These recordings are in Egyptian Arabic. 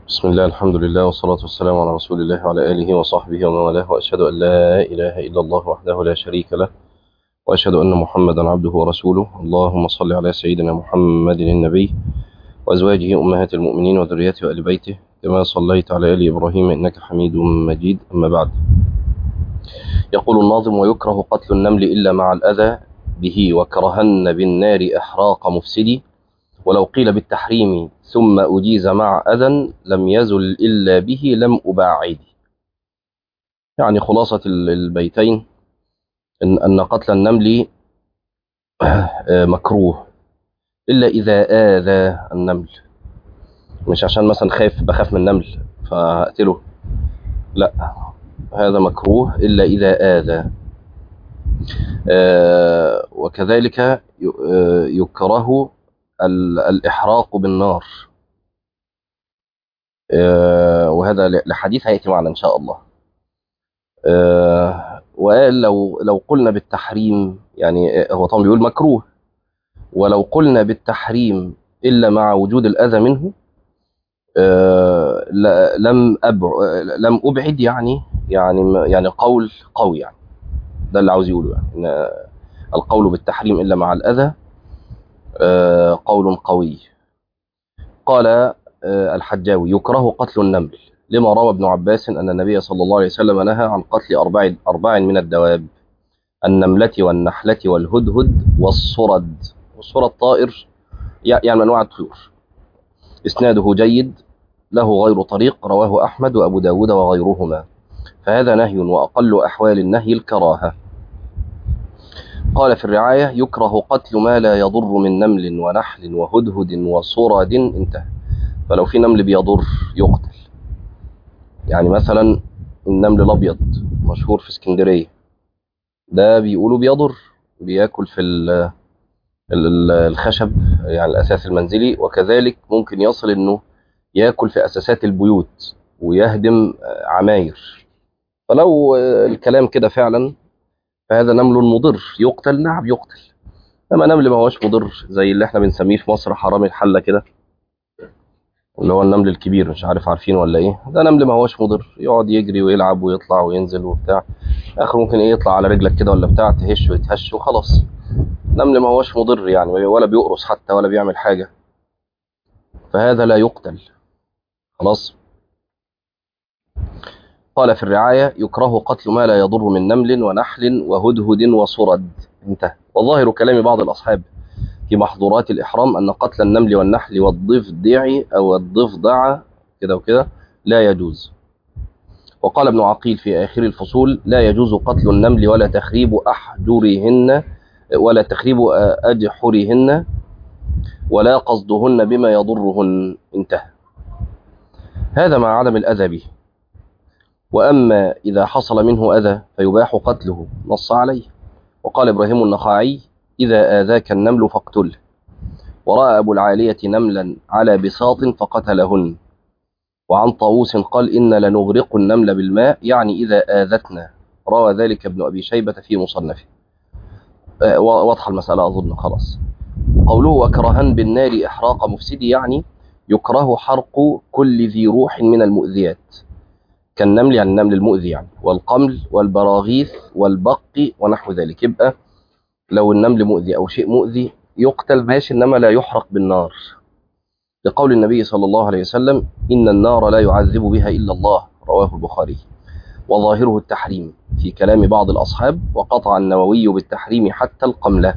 بسم الله الحمد لله والصلاة والسلام على رسول الله وعلى آله وصحبه ومن والاه وأشهد أن لا إله إلا الله وحده لا شريك له وأشهد أن محمدا عبده ورسوله اللهم صل على سيدنا محمد النبي وأزواجه أمهات المؤمنين وذريته وآل بيته كما صليت على آل إبراهيم إنك حميد مجيد أما بعد يقول الناظم ويكره قتل النمل إلا مع الأذى به وكرهن بالنار إحراق مفسدي ولو قيل بالتحريم ثم أجيز مع أذى لم يزل إلا به لم أباعد يعني خلاصة البيتين إن, أن قتل النمل مكروه إلا إذا آذى النمل مش عشان مثلا خايف بخاف من النمل فأقتله لا هذا مكروه إلا إذا آذى وكذلك يكره الإحراق بالنار وهذا لحديث هيأتي معنا إن شاء الله وقال لو لو قلنا بالتحريم يعني هو طبعا بيقول مكروه ولو قلنا بالتحريم إلا مع وجود الأذى منه لم أبع لم أبعد يعني يعني يعني قول قوي يعني ده اللي عاوز يقوله يعني إن القول بالتحريم إلا مع الأذى قول قوي قال الحجاوي يكره قتل النمل لما روى ابن عباس أن النبي صلى الله عليه وسلم نهى عن قتل أربع, أربع من الدواب النملة والنحلة والهدهد والصرد والصرد طائر يعني من أنواع الطيور إسناده جيد له غير طريق رواه أحمد وأبو داود وغيرهما فهذا نهي وأقل أحوال النهي الكراهة قال في الرعاية يكره قتل ما لا يضر من نمل ونحل وهدهد وصرد انتهى فلو في نمل بيضر يقتل يعني مثلا النمل الأبيض مشهور في اسكندرية ده بيقولوا بيضر بياكل في الخشب يعني الأساس المنزلي وكذلك ممكن يصل انه ياكل في أساسات البيوت ويهدم عماير فلو الكلام كده فعلا فهذا نمل مضر يقتل نعم يقتل انما نمل ما هوش مضر زي اللي احنا بنسميه في مصر حرامي الحله كده اللي هو النمل الكبير مش عارف عارفينه ولا ايه ده نمل ما هوش مضر يقعد يجري ويلعب ويطلع وينزل وبتاع اخر ممكن ايه يطلع على رجلك كده ولا بتاع تهش ويتهش وخلاص نمل ما هوش مضر يعني ولا بيقرص حتى ولا بيعمل حاجه فهذا لا يقتل خلاص قال في الرعاية يكره قتل ما لا يضر من نمل ونحل وهدهد وصرد انتهى وظاهر كلام بعض الأصحاب في محظورات الإحرام أن قتل النمل والنحل والضفدع أو الضفدع كده وكده لا يجوز وقال ابن عقيل في آخر الفصول لا يجوز قتل النمل ولا تخريب أحجرهن ولا تخريب أجحرهن ولا قصدهن بما يضرهن انتهى هذا مع عدم الأذى به وأما إذا حصل منه أذى فيباح قتله نص عليه وقال إبراهيم النخعي إذا آذاك النمل فاقتله ورأى أبو العالية نملا على بساط فقتلهن وعن طاووس قال إن لنغرق النمل بالماء يعني إذا آذتنا روى ذلك ابن أبي شيبة في مصنفه أه واضحة المسألة أظن خلاص قوله وكرهن بالنار إحراق مفسدي يعني يكره حرق كل ذي روح من المؤذيات كالنمل يعني النمل المؤذي يعني والقمل والبراغيث والبق ونحو ذلك يبقى لو النمل مؤذي أو شيء مؤذي يقتل ماشي إنما لا يحرق بالنار لقول النبي صلى الله عليه وسلم إن النار لا يعذب بها إلا الله رواه البخاري وظاهره التحريم في كلام بعض الأصحاب وقطع النووي بالتحريم حتى القملة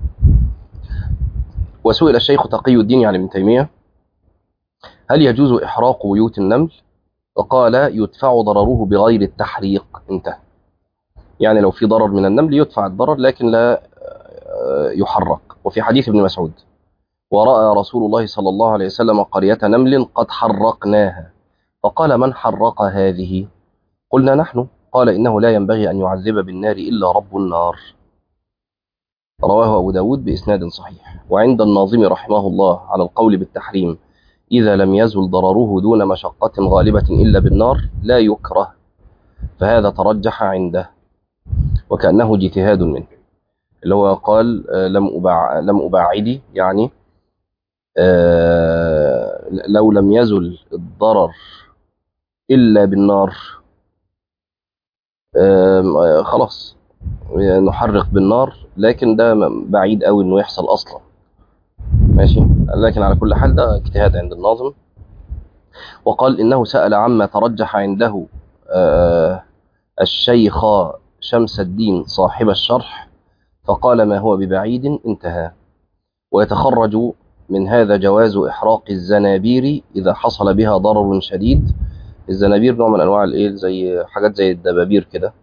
وسئل الشيخ تقي الدين يعني ابن تيمية هل يجوز إحراق بيوت النمل وقال يدفع ضرره بغير التحريق انتهى يعني لو في ضرر من النمل يدفع الضرر لكن لا يحرق وفي حديث ابن مسعود ورأى رسول الله صلى الله عليه وسلم قرية نمل قد حرقناها فقال من حرق هذه قلنا نحن قال إنه لا ينبغي أن يعذب بالنار إلا رب النار رواه أبو داود بإسناد صحيح وعند الناظم رحمه الله على القول بالتحريم إذا لم يزل ضرره دون مشقة غالبة إلا بالنار لا يكره فهذا ترجح عنده وكأنه اجتهاد منه اللي هو قال لم أباع لم أباعدي يعني آه، لو لم يزل الضرر إلا بالنار آم، آه، خلاص نحرق بالنار لكن ده م- بعيد قوي انه يحصل اصلا ماشي لكن على كل حال ده اجتهاد عند الناظم وقال انه سأل عما ترجح عنده آه، الشيخ شمس الدين صاحب الشرح فقال ما هو ببعيد انتهى ويتخرج من هذا جواز إحراق الزنابير إذا حصل بها ضرر شديد الزنابير نوع من أنواع الإيه زي حاجات زي الدبابير كده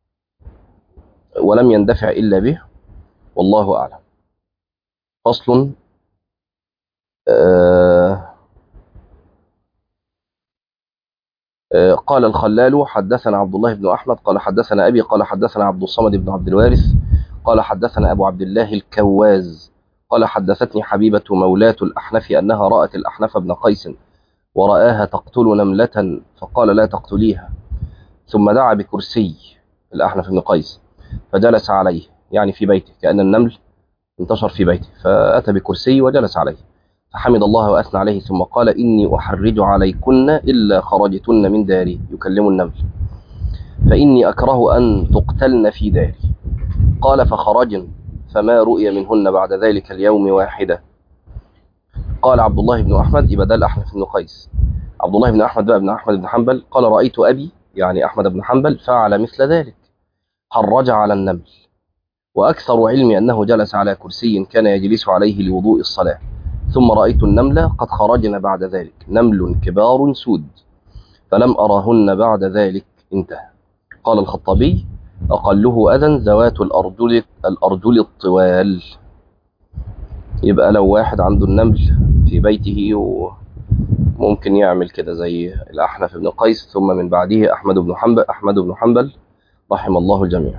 ولم يندفع إلا به والله أعلم فصل آه آه قال الخلال حدثنا عبد الله بن أحمد قال حدثنا أبي قال حدثنا عبد الصمد بن عبد الوارث قال حدثنا أبو عبد الله الكواز قال حدثتني حبيبة مولاة الأحنف أنها رأت الأحنف بن قيس ورآها تقتل نملة فقال لا تقتليها ثم دعا بكرسي الأحنف بن قيس فجلس عليه يعني في بيته كأن النمل انتشر في بيته فأتى بكرسي وجلس عليه فحمد الله وأثنى عليه ثم قال إني أحرج عليكن إلا خرجتن من داري يكلم النمل فإني أكره أن تقتلن في داري قال فخرجن فما رؤي منهن بعد ذلك اليوم واحدة قال عبد الله بن أحمد يبقى ده الأحنف بن قيس عبد الله بن أحمد بقى بن أحمد بن حنبل قال رأيت أبي يعني أحمد بن حنبل فعل مثل ذلك حرج على النمل وأكثر علمي أنه جلس على كرسي كان يجلس عليه لوضوء الصلاة ثم رأيت النملة قد خرجن بعد ذلك نمل كبار سود فلم أراهن بعد ذلك انتهى قال الخطابي أقله أذى ذوات الأرجل, الأرجل الطوال يبقى لو واحد عنده النمل في بيته وممكن يعمل كده زي الأحنف بن قيس ثم من بعده أحمد بن حنبل أحمد بن حنبل رحم الله الجميع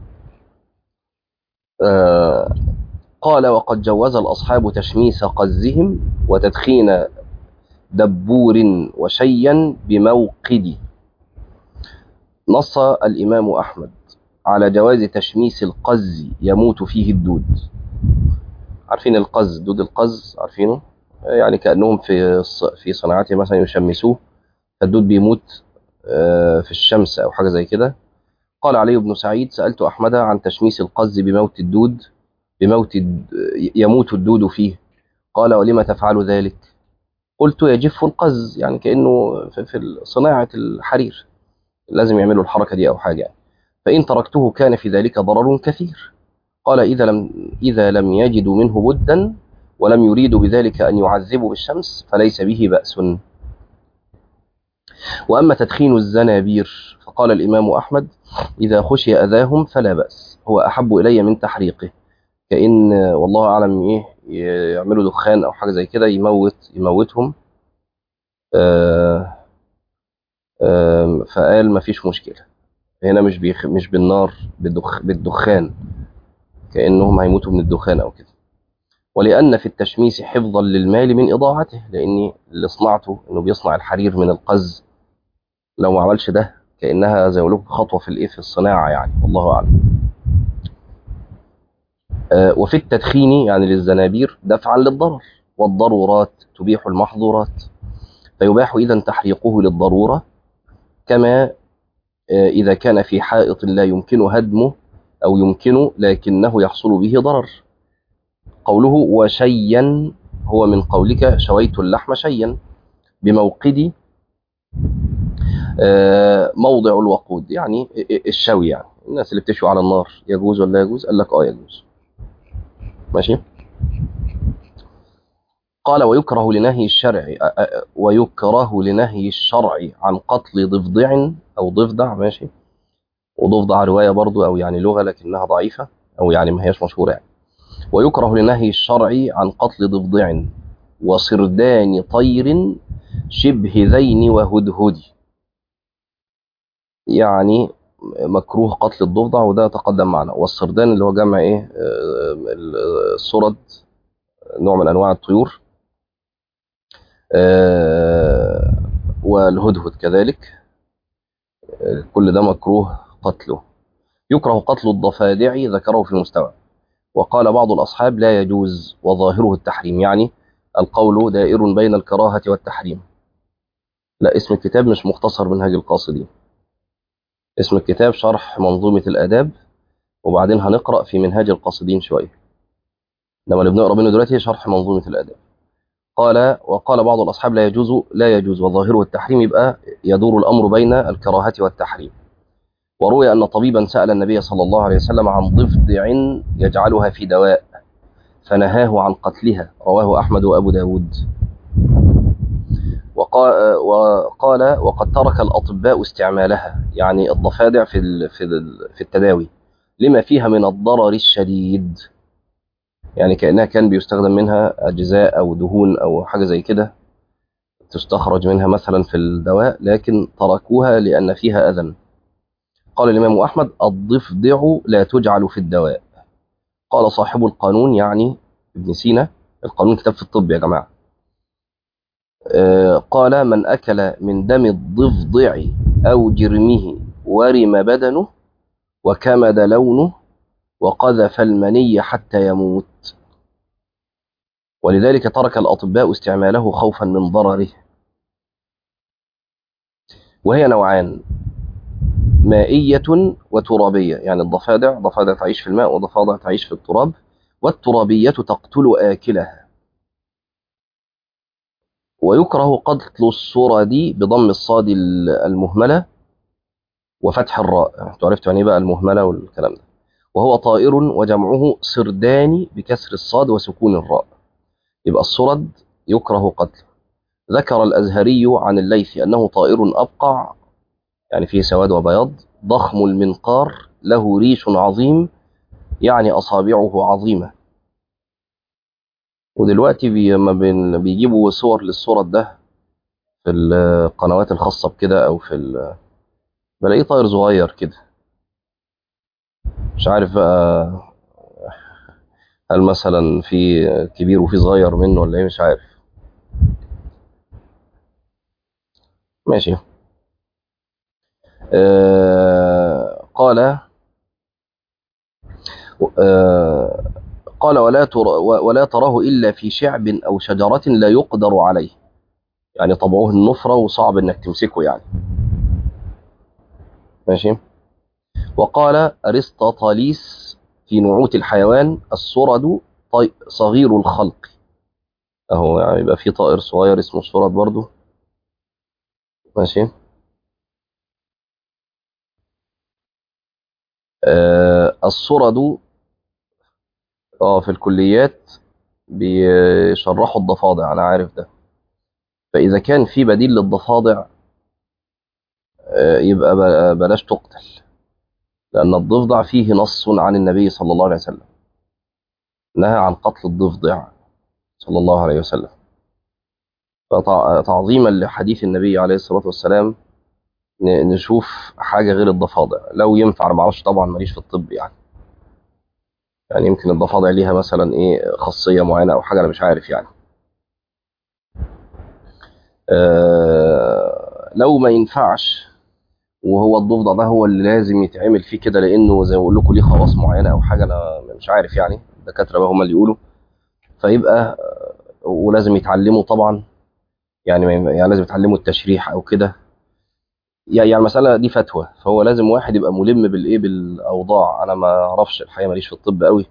آه قال وقد جوز الأصحاب تشميس قزهم وتدخين دبور وشيا بموقد نص الإمام أحمد على جواز تشميس القز يموت فيه الدود عارفين القز دود القز عارفينه يعني كأنهم في في صناعته مثلا يشمسوه فالدود بيموت في الشمس أو حاجة زي كده قال علي بن سعيد سألت أحمد عن تشميس القز بموت الدود بموت يموت الدود فيه قال ولم تفعل ذلك قلت يجف القز يعني كأنه في صناعة الحرير لازم يعملوا الحركة دي أو حاجة فإن تركته كان في ذلك ضرر كثير قال إذا لم, إذا لم يجدوا منه بدا ولم يريدوا بذلك أن يعذبوا بالشمس فليس به بأس وأما تدخين الزنابير فقال الإمام أحمد إذا خشي أذاهم فلا بأس هو أحب إلي من تحريقه كأن والله أعلم إيه يعملوا دخان أو حاجة زي كده يموت يموتهم آآ آآ فقال ما فيش مشكلة هنا مش بيخ مش بالنار بالدخ بالدخان كأنهم هيموتوا من الدخان أو كده ولأن في التشميس حفظا للمال من إضاعته لأن اللي صنعته إنه بيصنع الحرير من القز لو ما عملش ده كأنها زي ما خطوة في الإيه في الصناعة يعني والله أعلم آه وفي التدخين يعني للزنابير دفعا للضرر والضرورات تبيح المحظورات فيباح إذا تحريقه للضرورة كما آه إذا كان في حائط لا يمكن هدمه أو يمكنه لكنه يحصل به ضرر قوله وشيا هو من قولك شويت اللحم شيا بموقد آه موضع الوقود يعني الشوي يعني الناس اللي بتشوي على النار يجوز ولا يجوز قال لك اه يجوز ماشي قال ويكره لنهي الشرع ويكره لنهي الشرع عن قتل ضفدع او ضفدع ماشي وضفدع روايه برضو او يعني لغه لكنها ضعيفه او يعني ما هياش مشهوره يعني ويكره لنهي الشرع عن قتل ضفدع وصردان طير شبه ذين وهدهد يعني مكروه قتل الضفدع وده تقدم معنا والصردان اللي هو جمع ايه الصرد نوع من انواع الطيور والهدهد كذلك كل ده مكروه قتله يكره قتل الضفادع ذكره في المستوى وقال بعض الأصحاب لا يجوز وظاهره التحريم يعني القول دائر بين الكراهة والتحريم لا اسم الكتاب مش مختصر منهج القاصدين اسم الكتاب شرح منظومة الآداب وبعدين هنقرأ في منهاج القاصدين شوية لما اللي بنقرأ منه دلوقتي شرح منظومة الآداب قال وقال بعض الأصحاب لا يجوز لا يجوز وظاهره التحريم يبقى يدور الأمر بين الكراهة والتحريم وروي أن طبيبا سأل النبي صلى الله عليه وسلم عن ضفدع يجعلها في دواء فنهاه عن قتلها رواه أحمد وأبو داود وقال, وقال وقد ترك الأطباء استعمالها يعني الضفادع في في في التداوي لما فيها من الضرر الشديد يعني كأنها كان بيستخدم منها أجزاء أو دهون أو حاجة زي كده تستخرج منها مثلا في الدواء لكن تركوها لأن فيها أذى قال الإمام أحمد الضفدع لا تجعل في الدواء قال صاحب القانون يعني ابن سينا القانون كتاب في الطب يا جماعة قال من أكل من دم الضفدع أو جرمه ورم بدنه وكمد لونه وقذف المني حتى يموت ولذلك ترك الأطباء استعماله خوفا من ضرره وهي نوعان مائية وترابية يعني الضفادع ضفادع تعيش في الماء وضفادع تعيش في التراب والترابية تقتل آكلها ويكره قتل الصورة دي بضم الصاد المهملة وفتح الراء انتوا عرفتوا يعني بقى المهملة والكلام ده وهو طائر وجمعه سرداني بكسر الصاد وسكون الراء يبقى الصرد يكره قتله ذكر الأزهري عن الليث أنه طائر أبقع يعني فيه سواد وبياض ضخم المنقار له ريش عظيم يعني أصابعه عظيمة ودلوقتي بي بيجيبوا صور للصورة ده في القنوات الخاصة بكده أو في ال... بلاقيه طائر صغير كده مش عارف بقى هل مثلا في كبير وفي صغير منه ولا ايه مش عارف ماشي آه قال آه قال ولا تر ولا تراه إلا في شعب أو شجرة لا يقدر عليه يعني طبعه النفرة وصعب انك تمسكه يعني ماشي وقال أرسطاطاليس في نعوت الحيوان الصرد طي... صغير الخلق اهو يعني يبقى في طائر صغير اسمه الصرد برضو ماشي آه الصرد اه في الكليات بيشرحوا الضفادع انا عارف ده فاذا كان في بديل للضفادع آه يبقى بلاش تقتل لأن الضفدع فيه نص عن النبي صلى الله عليه وسلم نهى عن قتل الضفدع صلى الله عليه وسلم فتعظيما لحديث النبي عليه الصلاة والسلام نشوف حاجة غير الضفادع لو ينفع أنا معرفش طبعا ماليش في الطب يعني يعني يمكن الضفادع ليها مثلا ايه خاصية معينة أو حاجة أنا مش عارف يعني آه لو ما ينفعش وهو الضفدع ده هو اللي لازم يتعمل فيه كده لانه زي ما بقول لكم ليه خواص معينه او حاجه انا مش عارف يعني الدكاتره بقى هم اللي يقولوا فيبقى ولازم يتعلموا طبعا يعني يعني لازم يتعلموا التشريح او كده يعني المساله دي فتوى فهو لازم واحد يبقى ملم بالايه بالاوضاع انا ما اعرفش الحقيقه ماليش في الطب قوي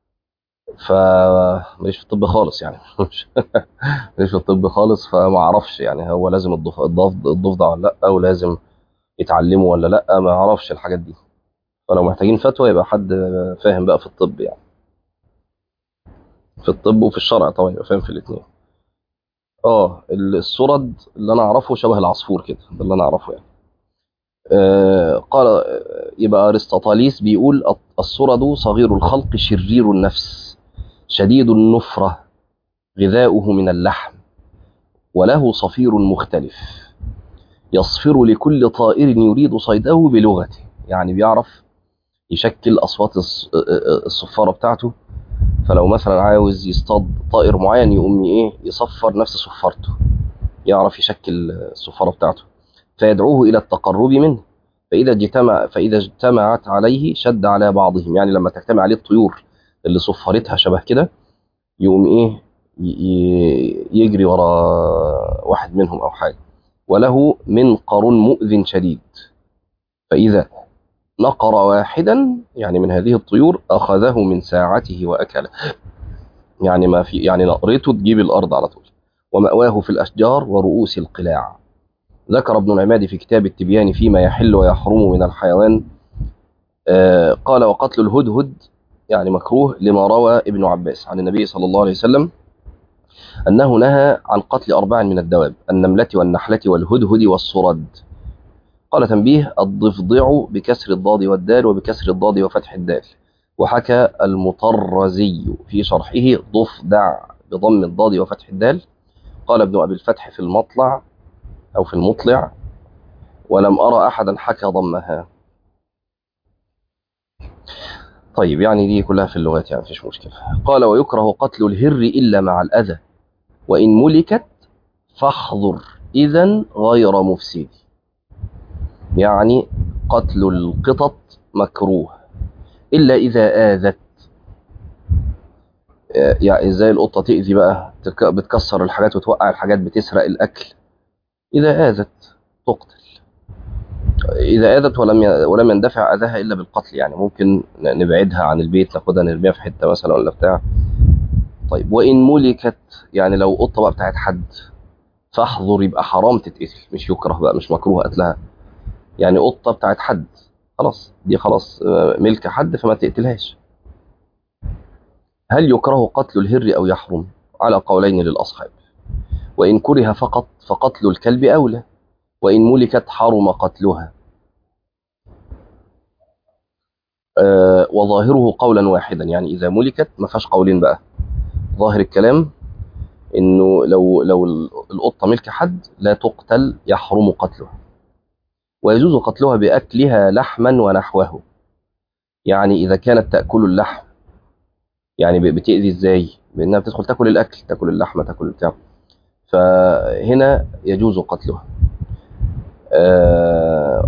فماليش في الطب خالص يعني ماليش في الطب خالص فما اعرفش يعني هو لازم الضفدع ولا لا ولازم يتعلموا ولا لا ما اعرفش الحاجات دي فلو محتاجين فتوى يبقى حد فاهم بقى في الطب يعني في الطب وفي الشرع طبعا يبقى فاهم في الاثنين اه السرد اللي انا اعرفه شبه العصفور كده ده اللي انا اعرفه يعني آه قال يبقى ارسطاطاليس بيقول السرد صغير الخلق شرير النفس شديد النفرة غذاؤه من اللحم وله صفير مختلف يصفر لكل طائر يريد صيده بلغته يعني بيعرف يشكل أصوات الصفارة بتاعته فلو مثلا عاوز يصطاد طائر معين يقوم ايه يصفر نفس صفارته يعرف يشكل الصفارة بتاعته فيدعوه إلى التقرب منه فإذا اجتمع فإذا اجتمعت عليه شد على بعضهم يعني لما تجتمع عليه الطيور اللي صفرتها شبه كده يقوم ايه ي- يجري ورا واحد منهم أو حاجة وله منقر مؤذ شديد فإذا نقر واحدا يعني من هذه الطيور أخذه من ساعته وأكله يعني ما في يعني نقرته تجيب الأرض على طول ومأواه في الأشجار ورؤوس القلاع ذكر ابن العماد في كتاب التبيان فيما يحل ويحرم من الحيوان آه، قال وقتل الهدهد يعني مكروه لما روى ابن عباس عن النبي صلى الله عليه وسلم أنه نهى عن قتل أربع من الدواب النملة والنحلة والهدهد والصرد قال تنبيه الضفدع بكسر الضاد والدال وبكسر الضاد وفتح الدال وحكى المطرزي في شرحه ضفدع بضم الضاد وفتح الدال قال ابن أبي الفتح في المطلع أو في المطلع ولم أرى أحدا حكى ضمها طيب يعني دي كلها في اللغات يعني مفيش مشكلة قال ويكره قتل الهر إلا مع الأذى وإن ملكت فاحذر إذا غير مفسد يعني قتل القطط مكروه إلا إذا آذت آه، يعني إزاي القطة تأذي بقى تك- بتكسر الحاجات وتوقع الحاجات بتسرق الأكل إذا آذت تقتل إذا آذت ولم ي- ولم يندفع أذاها إلا بالقتل يعني ممكن ن- نبعدها عن البيت ناخدها نرميها في حتة مثلا ولا بتاع طيب وإن ملكت يعني لو قطة بقى بتاعت حد فاحذر يبقى حرام تتقتل مش يكره بقى مش مكروه قتلها يعني قطة بتاعت حد خلاص دي خلاص آه، ملك حد فما تقتلهاش هل يكره قتل الهر أو يحرم على قولين للأصحاب وإن كره فقط فقتل الكلب أولى وإن ملكت حرم قتلها آه، وظاهره قولا واحدا يعني إذا ملكت ما فيهاش قولين بقى ظاهر الكلام إنه لو لو القطة ملك حد لا تقتل يحرم قتلها ويجوز قتلها بأكلها لحما ونحوه يعني إذا كانت تأكل اللحم يعني ب- بتأذي إزاي بأنها بتدخل تاكل الأكل تاكل اللحمة تاكل البتاع فهنا يجوز قتلها آه،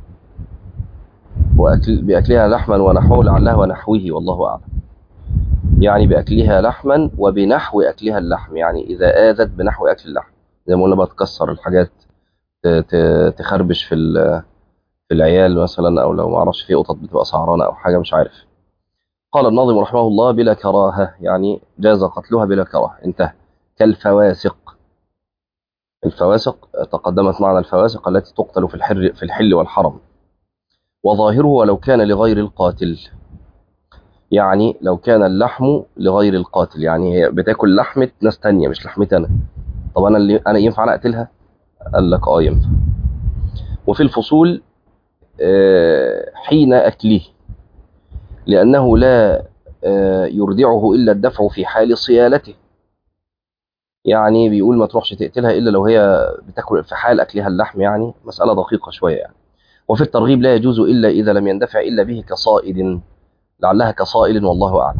وأكل بأكلها لحما ونحوه لعلها ونحوه والله أعلم يعني بأكلها لحما وبنحو أكلها اللحم يعني إذا آذت بنحو أكل اللحم زي ما قلنا بقى تكسر الحاجات ت- ت- تخربش في ال- في العيال مثلا أو لو ما أعرفش في قطط بتبقى سعرانة أو حاجة مش عارف قال الناظم رحمه الله بلا كراهة يعني جاز قتلها بلا كراهة انتهى كالفواسق الفواسق تقدمت معنا الفواسق التي تقتل في الحر في الحل والحرم وظاهره ولو كان لغير القاتل يعني لو كان اللحم لغير القاتل يعني هي بتاكل لحمة ناس تانية مش لحمتي أنا طب أنا اللي أنا ينفع أنا أقتلها؟ قال لك آه ينفع وفي الفصول آه، حين أكله لأنه لا آه، يردعه إلا الدفع في حال صيالته يعني بيقول ما تروحش تقتلها إلا لو هي بتاكل في حال أكلها اللحم يعني مسألة دقيقة شوية يعني وفي الترغيب لا يجوز إلا إذا لم يندفع إلا به كصائد لعلها كصائل والله أعلم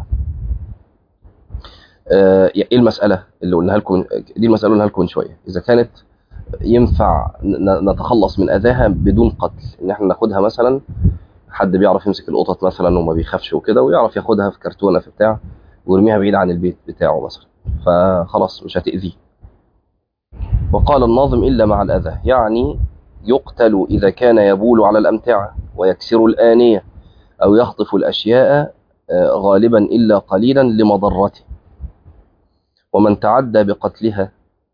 آه، ايه المسألة اللي قلناها لكم دي المسألة اللي قلناها لكم من شوية إذا كانت ينفع ن- نتخلص من أذاها بدون قتل إن احنا ناخدها مثلا حد بيعرف يمسك القطط مثلا وما بيخافش وكده ويعرف ياخدها في كرتونة في بتاع ويرميها بعيد عن البيت بتاعه مثلا فخلاص مش هتأذيه وقال الناظم إلا مع الأذى يعني يقتل إذا كان يبول على الأمتعة ويكسر الآنية أو يخطف الأشياء آه، غالبا إلا قليلا لمضرته ومن تعدى بقتلها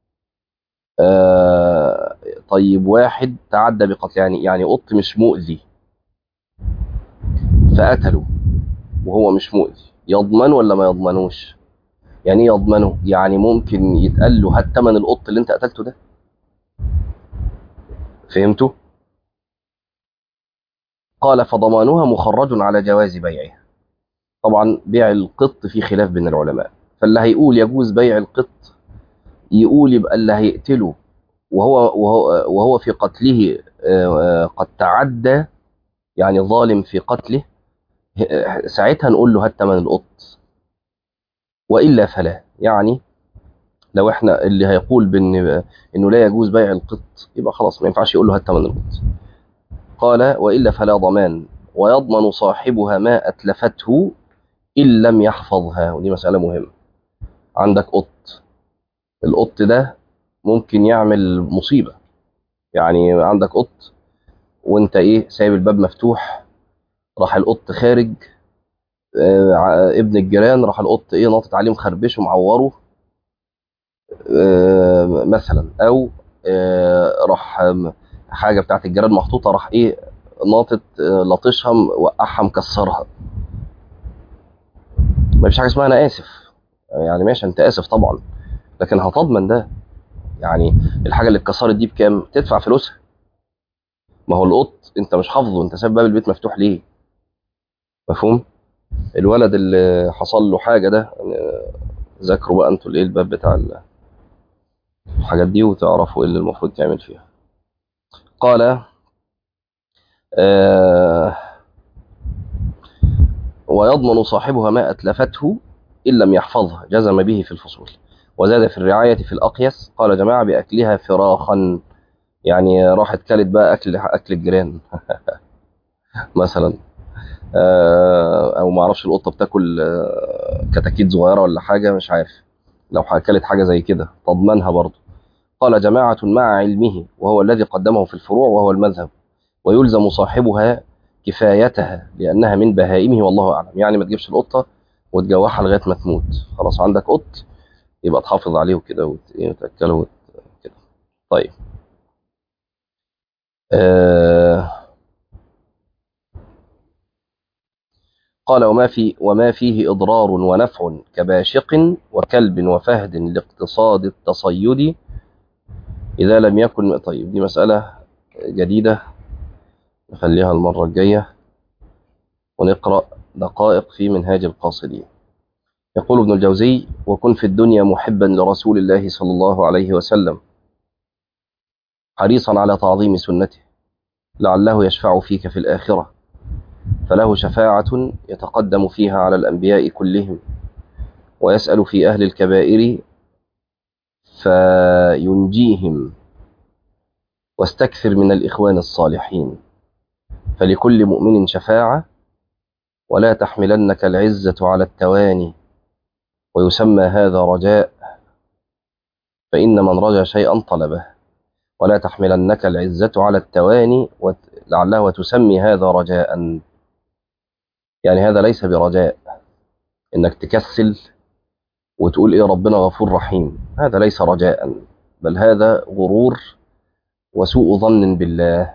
آه، طيب واحد تعدى بقتل يعني يعني قط مش مؤذي فقتله وهو مش مؤذي يضمن ولا ما يضمنوش يعني ايه يضمنه يعني ممكن يتقال له هات تمن القط اللي انت قتلته ده فهمتوا قال فضمانها مخرج على جواز بيعها طبعا بيع القط في خلاف بين العلماء فاللي هيقول يجوز بيع القط يقول يبقى اللي هيقتله وهو وهو وهو في قتله آه، آه، قد تعدى يعني ظالم في قتله آه، ساعتها نقول له هات تمن القط والا فلا يعني لو احنا اللي هيقول بان انه لا يجوز بيع القط يبقى خلاص ما ينفعش يقول له هات تمن القط قال والا فلا ضمان ويضمن صاحبها ما اتلفته ان لم يحفظها ودي مساله مهمه عندك قط القط ده ممكن يعمل مصيبة يعني عندك قط وانت ايه سايب الباب مفتوح راح القط خارج آه، ع- ابن الجيران راح القط ايه ناطط عليه مخربشه ومعوره آه، مثلا او آه، راح آم، حاجه بتاعت الجيران محطوطه راح ايه ناطط آه، لطشها م- وقعها مكسرها ما فيش حاجه اسمها انا اسف يعني ماشي انت اسف طبعا لكن هتضمن ده يعني الحاجه اللي اتكسرت دي بكام تدفع فلوسها ما هو القط انت مش حافظه انت سايب باب البيت مفتوح ليه مفهوم الولد اللي حصل له حاجه ده آه، ذاكروا بقى انتوا الايه الباب بتاع ال- الحاجات دي وتعرفوا ايه اللي المفروض تعمل فيها قال آه ويضمن صاحبها ما أتلفته إن لم يحفظها جزم به في الفصول وزاد في الرعاية في الأقيس قال جماعة بأكلها فراخا يعني راحت كلت بقى أكل أكل الجيران مثلا آه، أو ما أعرفش القطة بتاكل آه، كتاكيت صغيرة ولا حاجة مش عارف لو أكلت حاجة زي كده تضمنها برضه قال جماعة مع علمه وهو الذي قدمه في الفروع وهو المذهب ويلزم صاحبها كفايتها لأنها من بهائمه والله أعلم يعني ما تجيبش القطة وتجوعها لغاية ما تموت خلاص عندك قط يبقى تحافظ عليه وكده وت- إيه، وتأكله وت- كده طيب آه قال وما في وما فيه إضرار ونفع كباشق وكلب وفهد لاقتصاد التصيد إذا لم يكن طيب دي مسألة جديدة نخليها المرة الجاية ونقرأ دقائق في منهاج القاصدين يقول ابن الجوزي وكن في الدنيا محبا لرسول الله صلى الله عليه وسلم حريصا على تعظيم سنته لعله يشفع فيك في الآخرة فله شفاعة يتقدم فيها على الأنبياء كلهم ويسأل في أهل الكبائر فينجيهم واستكثر من الإخوان الصالحين فلكل مؤمن شفاعة ولا تحملنك العزة على التواني ويسمى هذا رجاء فإن من رجا شيئا طلبه ولا تحملنك العزة على التواني وت- لعله وتسمي هذا رجاء يعني هذا ليس برجاء إنك تكسل وتقول إيه ربنا غفور رحيم هذا ليس رجاء بل هذا غرور وسوء ظن بالله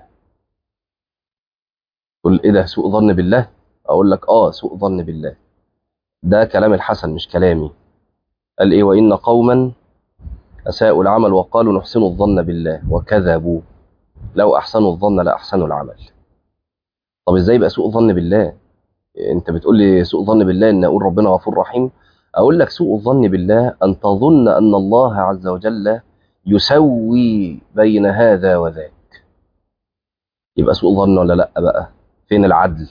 تقول إيه ده سوء ظن بالله أقول لك آه سوء ظن بالله ده كلام الحسن مش كلامي قال إيه وإن قوما أساءوا العمل وقالوا نحسن الظن بالله وكذبوا لو أحسنوا الظن لأحسنوا العمل طب إزاي يبقى سوء ظن بالله أنت بتقول لي سوء ظن بالله إن أقول ربنا غفور رحيم أقول لك سوء الظن بالله أن تظن أن الله عز وجل يسوي بين هذا وذاك يبقى سوء ظن ولا لا بقى فين العدل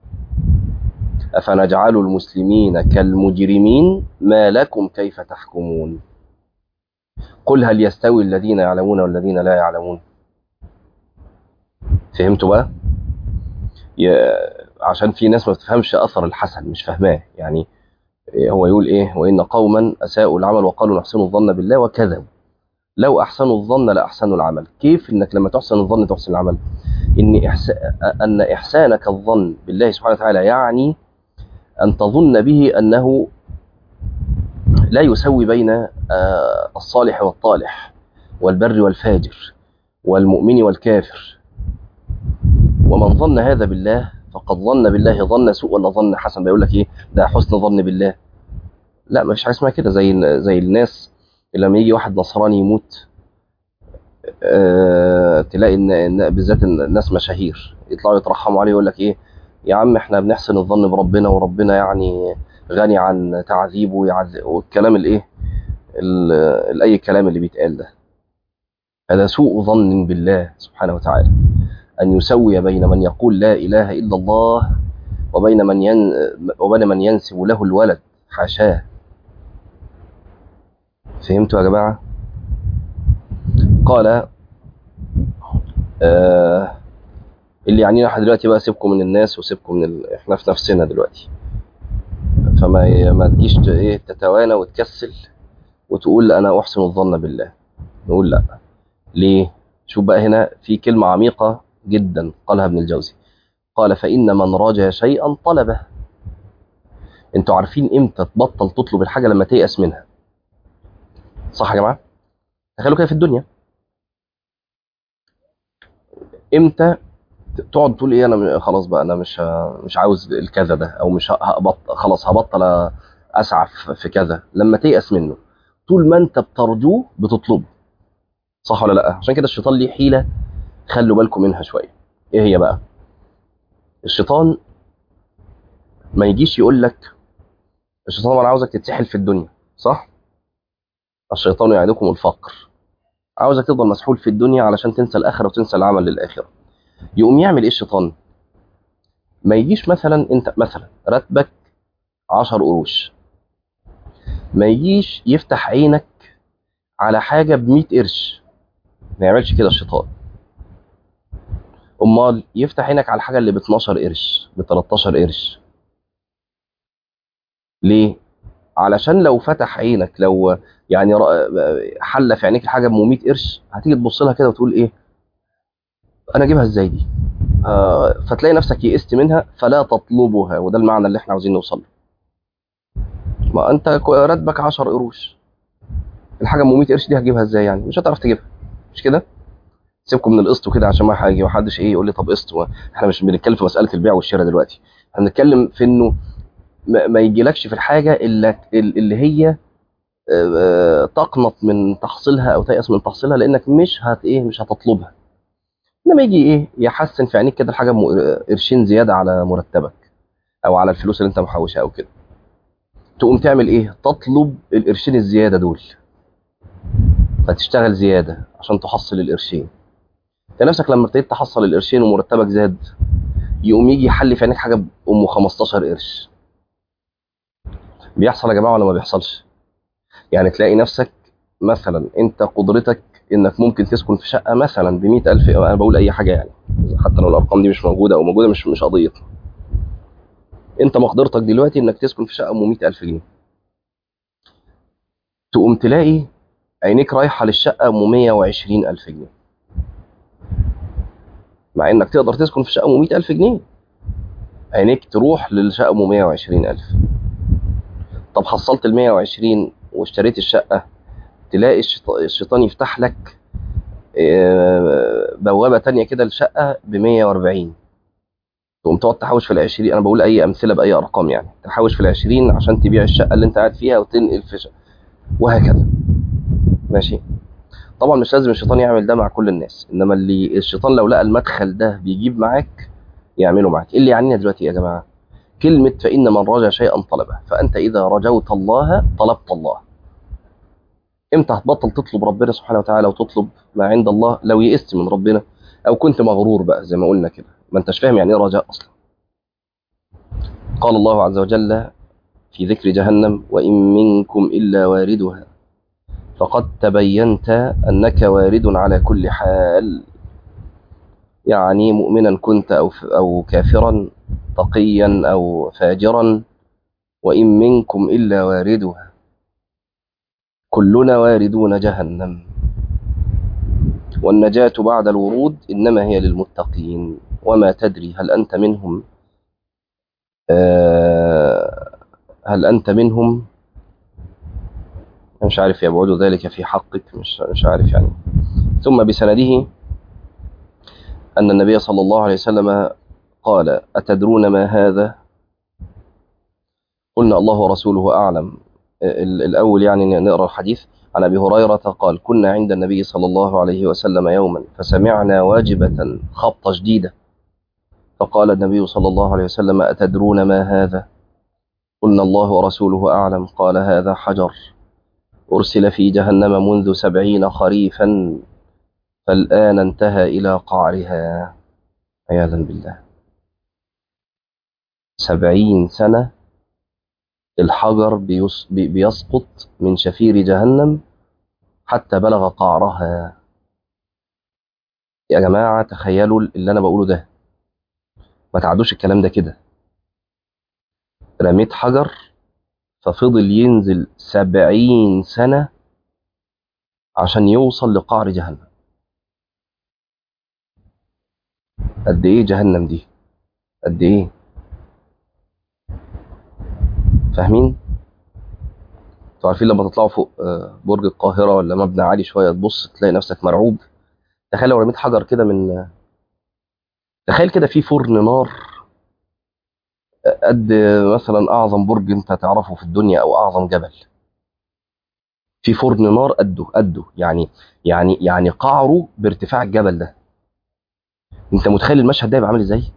أفنجعل المسلمين كالمجرمين ما لكم كيف تحكمون قل هل يستوي الذين يعلمون والذين لا يعلمون فهمتوا بقى يا- عشان في ناس ما بتفهمش أثر الحسن مش فاهماه يعني هو يقول إيه وإن قوما أساءوا العمل وقالوا نحسن الظن بالله وكذبوا لو أحسنوا الظن لأحسنوا العمل كيف إنك لما تحسن الظن تحسن العمل إن إحس... أن إحسانك الظن بالله سبحانه وتعالى يعني أن تظن به أنه لا يسوي بين آه، الصالح والطالح والبر والفاجر والمؤمن والكافر ومن ظن هذا بالله فقد ظن بالله ظن سوء ولا ظن حسن بيقول لك ايه ده حسن ظن بالله لا ما فيش حاجه اسمها كده زي زي الناس لما يجي واحد نصراني يموت آه تلاقي ان إن بالذات الناس مشاهير يطلعوا يترحموا عليه يقول لك ايه يا عم احنا بنحسن الظن بربنا وربنا يعني غني عن تعذيبه ويعذب والكلام الايه ال- ال- اي كلام اللي بيتقال ده هذا سوء ظن بالله سبحانه وتعالى أن يسوي بين من يقول لا إله إلا الله وبين من ين... وبين من ينسب له الولد حاشاه فهمتوا يا جماعة قال آه اللي يعنينا احنا دلوقتي بقى سيبكم من الناس وسيبكم من ال... احنا في نفسنا دلوقتي فما ما تجيش ت- ايه تتوانى وتكسل وتقول انا احسن الظن بالله نقول لا ليه شوف بقى هنا في كلمة عميقة جدا قالها ابن الجوزي قال فإن من رجا شيئا طلبه انتوا عارفين امتى تبطل تطلب الحاجة لما تيأس منها صح يا جماعة تخيلوا كده في الدنيا امتى تقعد تقول ايه انا خلاص بقى انا مش مش عاوز الكذا ده او مش هبطل خلاص هبطل اسعى في كذا لما تيأس منه طول ما انت بترجوه بتطلبه صح ولا لا عشان كده الشيطان ليه حيله خلوا بالكم منها شويه ايه هي بقى الشيطان ما يجيش يقول لك الشيطان طبعا عاوزك تتسحل في الدنيا صح الشيطان يعدكم الفقر عاوزك تفضل مسحول في الدنيا علشان تنسى الاخره وتنسى العمل للاخره يقوم يعمل ايه الشيطان ما يجيش مثلا انت مثلا راتبك 10 قروش ما يجيش يفتح عينك على حاجه ب 100 قرش ما يعملش كده الشيطان امال يفتح عينك على الحاجه اللي ب 12 قرش ب 13 قرش ليه علشان لو فتح عينك لو يعني حل في عينيك الحاجه ب 100 قرش هتيجي تبص لها كده وتقول ايه انا اجيبها ازاي دي آه فتلاقي نفسك يئست منها فلا تطلبها وده المعنى اللي احنا عاوزين نوصل له ما انت راتبك 10 قروش الحاجه ب 100 قرش دي هتجيبها ازاي يعني مش هتعرف تجيبها مش كده سيبكم من القسط وكده عشان ما حاجه محدش ايه يقول لي طب قسط احنا مش بنتكلم في مساله البيع والشراء دلوقتي احنا بنتكلم في انه ما يجيلكش في الحاجه اللي اللي هي تقنط من تحصيلها او تيأس من تحصيلها لانك مش هت ايه مش هتطلبها انما يجي ايه يحسن في عينيك كده الحاجه قرشين زياده على مرتبك او على الفلوس اللي انت محوشها او كده تقوم تعمل ايه تطلب القرشين الزياده دول فتشتغل زياده عشان تحصل القرشين انت نفسك لما ابتديت تحصل القرشين ومرتبك زاد يقوم يجي يحل في عينيك حاجه بام 15 قرش بيحصل يا جماعه ولا ما بيحصلش يعني تلاقي نفسك مثلا انت قدرتك انك ممكن تسكن في شقه مثلا ب 100000 انا بقول اي حاجه يعني حتى لو الارقام دي مش موجوده او موجوده مش مش قضيتنا انت مقدرتك دلوقتي انك تسكن في شقه ام 100000 جنيه تقوم تلاقي عينيك رايحه للشقه ام 120000 جنيه مع انك تقدر تسكن في شقه ام 100000 جنيه عينيك تروح للشقه ام 120000 طب حصلت ال 120 واشتريت الشقه تلاقي الشيطان يفتح لك بوابه تانية كده الشقه ب 140 تقوم تقعد تحوش في ال 20 انا بقول اي امثله باي ارقام يعني تحوش في ال 20 عشان تبيع الشقه اللي انت قاعد فيها وتنقل في شقة. وهكذا ماشي طبعا مش لازم الشيطان يعمل ده مع كل الناس انما اللي الشيطان لو لقى المدخل ده بيجيب معاك يعمله معاك ايه اللي يعنينا دلوقتي يا جماعه كلمه فان من رجا شيئا طلبه فانت اذا رجوت الله طلبت الله امتى هتبطل تطلب ربنا سبحانه وتعالى وتطلب ما عند الله لو يئست من ربنا او كنت مغرور بقى زي ما قلنا كده ما انتش فاهم يعني ايه رجاء اصلا قال الله عز وجل في ذكر جهنم وان منكم الا واردها فقد تبينت انك وارد على كل حال يعني مؤمنا كنت او او كافرا تقيا او فاجرا وان منكم الا واردها كلنا واردون جهنم والنجاة بعد الورود إنما هي للمتقين وما تدري هل أنت منهم آه هل أنت منهم مش عارف يبعد ذلك في حقك مش, مش عارف يعني ثم بسنده أن النبي صلى الله عليه وسلم قال أتدرون ما هذا قلنا الله ورسوله أعلم الأول يعني نقرأ الحديث عن أبي هريرة قال كنا عند النبي صلى الله عليه وسلم يوما فسمعنا واجبة خبطة جديدة فقال النبي صلى الله عليه وسلم أتدرون ما هذا قلنا الله ورسوله أعلم قال هذا حجر أرسل في جهنم منذ سبعين خريفا فالآن انتهى إلى قعرها عياذا بالله سبعين سنة الحجر بيسقط من شفير جهنم حتى بلغ قعرها يا جماعة تخيلوا اللي أنا بقوله ده ما تعدوش الكلام ده كده رميت حجر ففضل ينزل سبعين سنة عشان يوصل لقعر جهنم قد ايه جهنم دي قد ايه فاهمين انتوا عارفين لما تطلعوا فوق آه، برج القاهرة ولا مبنى عالي شوية تبص تلاقي نفسك مرعوب تخيل لو رميت حجر كده من تخيل كده في فرن نار قد مثلا أعظم برج أنت تعرفه في الدنيا أو أعظم جبل في فرن نار قده قده يعني يعني يعني قعره بارتفاع الجبل ده أنت متخيل المشهد ده يبقى عامل إزاي؟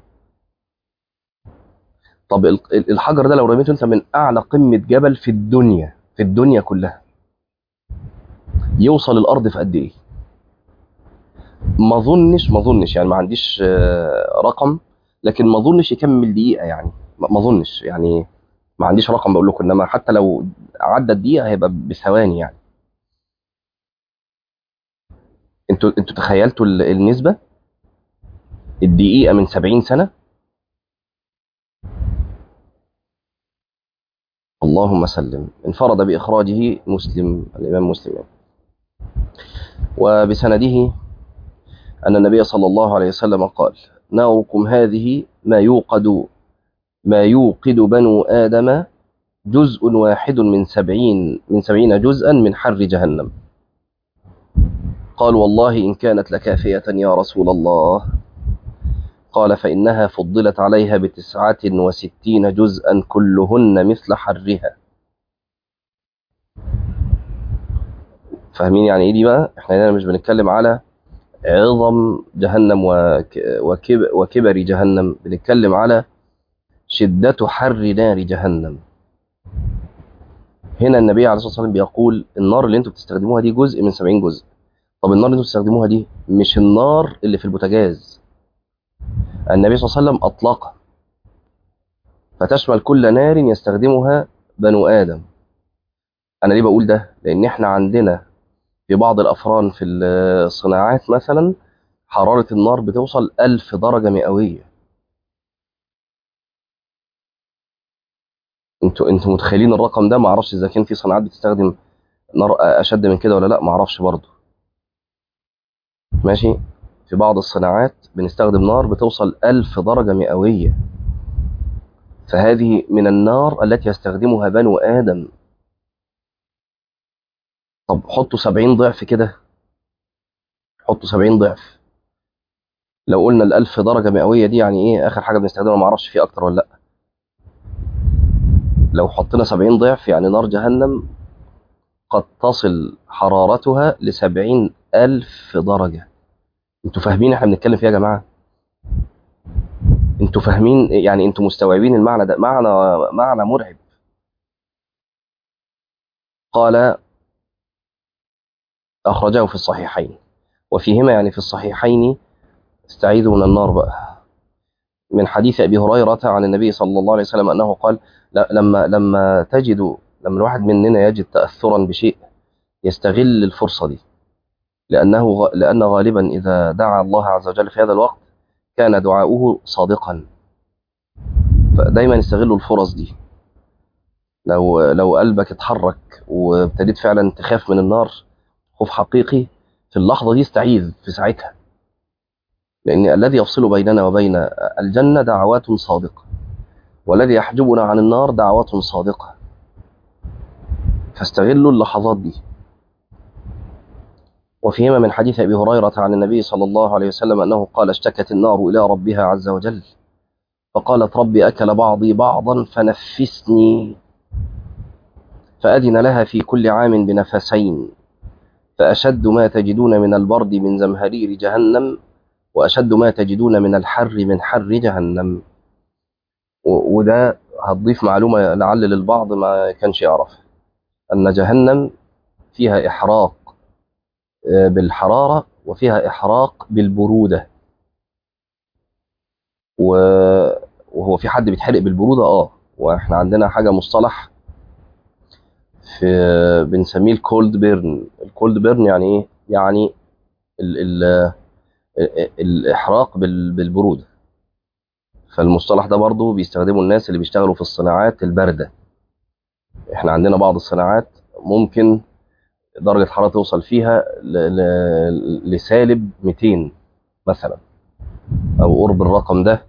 طب ال- ال- الحجر ده لو رميته أنت من أعلى قمة جبل في الدنيا في الدنيا كلها يوصل الأرض في قد إيه؟ ما اظنش ما اظنش يعني ما عنديش آه، رقم لكن ما اظنش يكمل دقيقه يعني ما ما اظنش يعني ما عنديش رقم بقول لكم انما حتى لو عدى الدقيقه هيبقى بثواني يعني انتوا انتوا تخيلتوا ال- النسبه الدقيقه من 70 سنه اللهم سلم انفرد باخراجه مسلم الامام مسلم يعني. وبسنده ان النبي صلى الله عليه وسلم قال ناركم هذه ما يوقد ما يوقد بنو ادم جزء واحد من سبعين من سبعين جزءا من حر جهنم قال والله إن كانت لكافية يا رسول الله قال فإنها فضلت عليها بتسعة وستين جزءا كلهن مثل حرها فاهمين يعني ايه دي بقى احنا هنا مش بنتكلم على عظم جهنم وك وكب وكبر جهنم بنتكلم على شدة حر نار جهنم هنا النبي عليه الصلاة والسلام بيقول النار اللي انتوا بتستخدموها دي جزء من 70 جزء طب النار اللي انتوا بتستخدموها دي مش النار اللي في البوتاجاز النبي صلى الله عليه وسلم أطلقها فتشمل كل نار يستخدمها بنو آدم أنا ليه بقول ده؟ لأن إحنا عندنا في بعض الأفران في الصناعات مثلا حرارة النار بتوصل ألف درجة مئوية انتوا انتوا متخيلين الرقم ده معرفش إذا كان في صناعات بتستخدم نار أشد من كده ولا لأ معرفش برضه ماشي في بعض الصناعات بنستخدم نار بتوصل ألف درجة مئوية فهذه من النار التي يستخدمها بنو آدم طب حطوا سبعين ضعف كده حطوا سبعين ضعف لو قلنا الألف درجة مئوية دي يعني إيه آخر حاجة بنستخدمها معرفش فيه أكتر ولا لأ لو حطينا سبعين ضعف يعني نار جهنم قد تصل حرارتها لسبعين ألف درجة انتوا فاهمين احنا بنتكلم فيها يا جماعة انتوا فاهمين يعني انتوا مستوعبين المعنى ده معنى معنى مرعب قال أخرجه في الصحيحين وفيهما يعني في الصحيحين استعيذوا من النار بقى من حديث أبي هريرة عن النبي صلى الله عليه وسلم أنه قال لا لما لما تجد لما الواحد مننا يجد تأثرا بشيء يستغل الفرصة دي لأنه لأن غالبا إذا دعا الله عز وجل في هذا الوقت كان دعاؤه صادقا فدايما استغلوا الفرص دي لو لو قلبك اتحرك وابتديت فعلا تخاف من النار خوف حقيقي في اللحظة دي استعيذ في ساعتها لأن الذي يفصل بيننا وبين الجنة دعوات صادقة والذي يحجبنا عن النار دعوات صادقة فاستغلوا اللحظات دي وفيهما من حديث أبي هريرة عن النبي صلى الله عليه وسلم أنه قال اشتكت النار إلى ربها عز وجل فقالت ربي أكل بعضي بعضا فنفسني فأذن لها في كل عام بنفسين فأشد ما تجدون من البرد من زمهرير جهنم وأشد ما تجدون من الحر من حر جهنم و- وده هتضيف معلومة لعل للبعض ما كانش يعرف أن جهنم فيها إحراق آه، بالحرارة وفيها إحراق بالبرودة و- وهو في حد بيتحرق بالبرودة اه واحنا عندنا حاجة مصطلح في بنسميه الكولد بيرن الكولد بيرن يعني ايه يعني ال ال الإحراق بال- بالبرودة فالمصطلح ده برضو بيستخدمه الناس اللي بيشتغلوا في الصناعات الباردة احنا عندنا بعض الصناعات ممكن درجة حرارة توصل فيها ل- ل- لسالب 200 مثلا أو قرب الرقم ده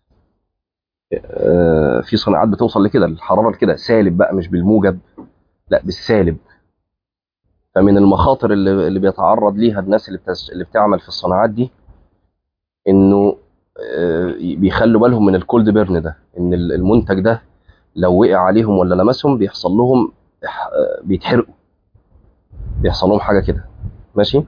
آه، في صناعات بتوصل لكده الحرارة كده سالب بقى مش بالموجب لا بالسالب فمن المخاطر اللي, اللي بيتعرض ليها الناس اللي, بتس... اللي بتعمل في الصناعات دي انه آه، بيخلوا بالهم من الكولد بيرن ده ان ال- المنتج ده لو وقع عليهم ولا لمسهم بيحصل لهم إح- آه، بيتحرقوا بيحصل لهم حاجة كده ماشي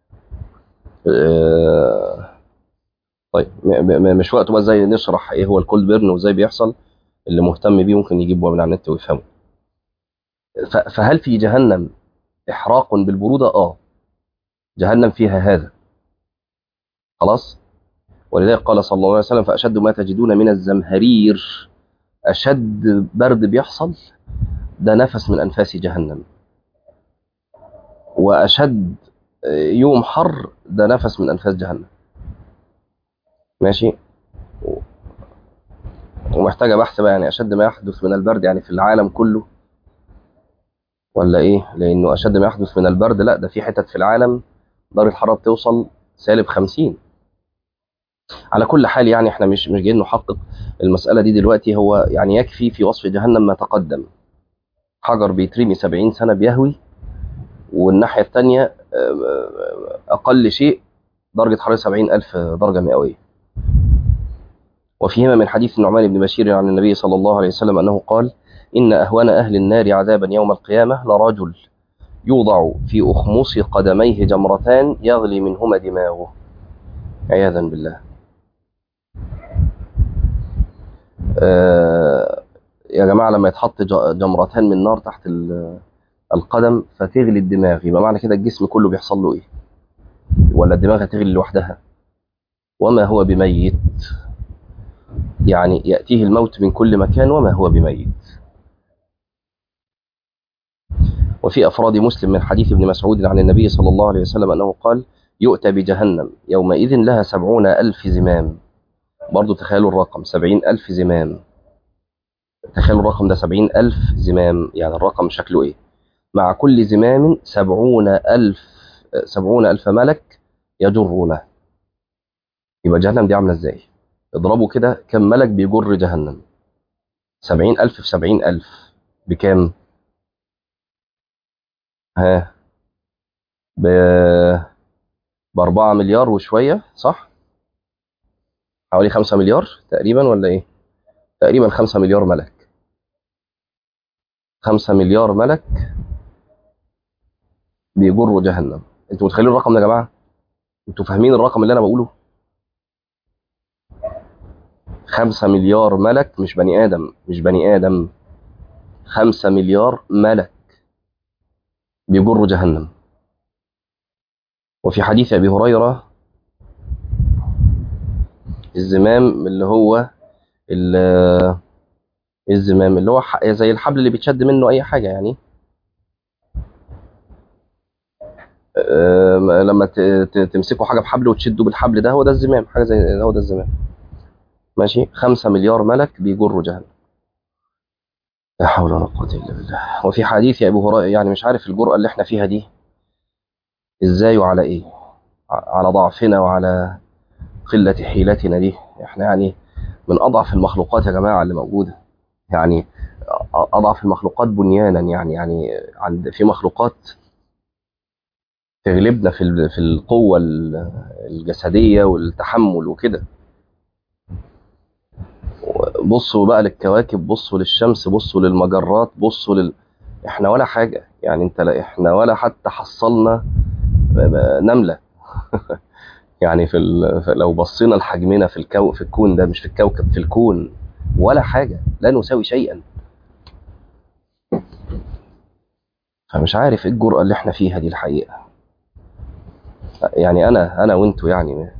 آه، طيب م- م- مش وقته بقى ازاي نشرح ايه هو الكولد بيرن وازاي بيحصل اللي مهتم بيه ممكن يجيب من على النت ويفهمه ف- فهل في جهنم احراق بالبروده اه جهنم فيها هذا خلاص ولذلك قال صلى الله عليه وسلم فاشد ما تجدون من الزمهرير اشد برد بيحصل ده نفس من انفاس جهنم واشد يوم حر ده نفس من انفاس جهنم ماشي ومحتاجه بحث بقى يعني اشد ما يحدث من البرد يعني في العالم كله ولا ايه لانه اشد ما يحدث من البرد لا ده في حتت في العالم درجه الحراره بتوصل سالب 50 على كل حال يعني احنا مش مش جايين نحقق المساله دي دلوقتي هو يعني يكفي في وصف جهنم ما تقدم حجر بيترمي 70 سنه بيهوي والناحيه الثانيه اقل شيء درجه حراره 70 الف درجه مئويه وفيهما من حديث النعمان بن بشير عن النبي صلى الله عليه وسلم انه قال ان اهون اهل النار عذابا يوم القيامه لرجل يوضع في اخمص قدميه جمرتان يغلي منهما دماغه عياذا بالله آه يا جماعه لما يتحط ج- جمرتان من نار تحت ال- القدم فتغلي الدماغ يبقى معنى كده الجسم كله بيحصل له ايه ولا الدماغ هتغلي لوحدها وما هو بميت يعني ياتيه الموت من كل مكان وما هو بميت وفي أفراد مسلم من حديث ابن مسعود عن النبي صلى الله عليه وسلم أنه قال يؤتى بجهنم يومئذ لها سبعون ألف زمام برضو تخيلوا الرقم سبعين ألف زمام تخيلوا الرقم ده سبعين ألف زمام يعني الرقم شكله إيه مع كل زمام سبعون ألف سبعون ألف ملك يجرونه يبقى جهنم دي عاملة إزاي اضربوا كده كم ملك بيجر جهنم سبعين ألف في سبعين ألف بكام ها ب بأربعة مليار وشوية صح حوالي خمسة مليار تقريبا ولا إيه تقريبا خمسة مليار ملك خمسة مليار ملك بيجروا جهنم انتوا متخيلين الرقم ده يا جماعة انتوا فاهمين الرقم اللي انا بقوله خمسة مليار ملك مش بني آدم مش بني آدم خمسة مليار ملك بيجروا جهنم وفي حديث أبي هريرة الزمام اللي هو ال- الزمام اللي هو ح- زي الحبل اللي بيتشد منه أي حاجة يعني آم، لما ت- ت- تمسكوا حاجة بحبل وتشدوا بالحبل ده هو ده الزمام حاجة زي هو ده الزمام ماشي خمسة مليار ملك بيجروا جهنم لا حول ولا قوة إلا بالله وفي حديث يا أبو هريرة يعني مش عارف الجرأة اللي احنا فيها دي ازاي وعلى ايه ع- على ضعفنا وعلى قلة حيلتنا دي احنا يعني من أضعف المخلوقات يا جماعة اللي موجودة يعني أ- أضعف المخلوقات بنيانا يعني يعني عند في مخلوقات تغلبنا في ال- في القوة ال- الجسدية والتحمل وكده بصوا بقى للكواكب بصوا للشمس بصوا للمجرات بصوا لل احنا ولا حاجة يعني انت لا احنا ولا حتى حصلنا ب- ب- نملة يعني في, ال... في لو بصينا لحجمنا في الكو في الكون ده مش في الكوكب في الكون ولا حاجة لا نساوي شيئا فمش عارف ايه الجرأة اللي احنا فيها دي الحقيقة يعني انا انا وانتوا يعني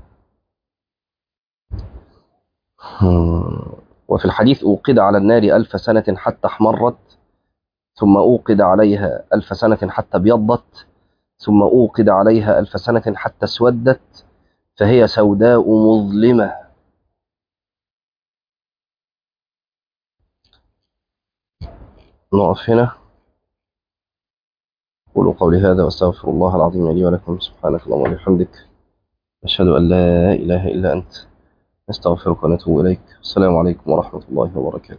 هم. وفي الحديث أوقد على النار ألف سنة حتى احمرت ثم أوقد عليها ألف سنة حتى ابيضت ثم أوقد عليها ألف سنة حتى اسودت فهي سوداء مظلمة نقف هنا قولوا قولي هذا واستغفر الله العظيم لي ولكم سبحانك اللهم وبحمدك أشهد أن لا إله إلا أنت نستغفرك ونتوب إليك السلام عليكم ورحمة الله وبركاته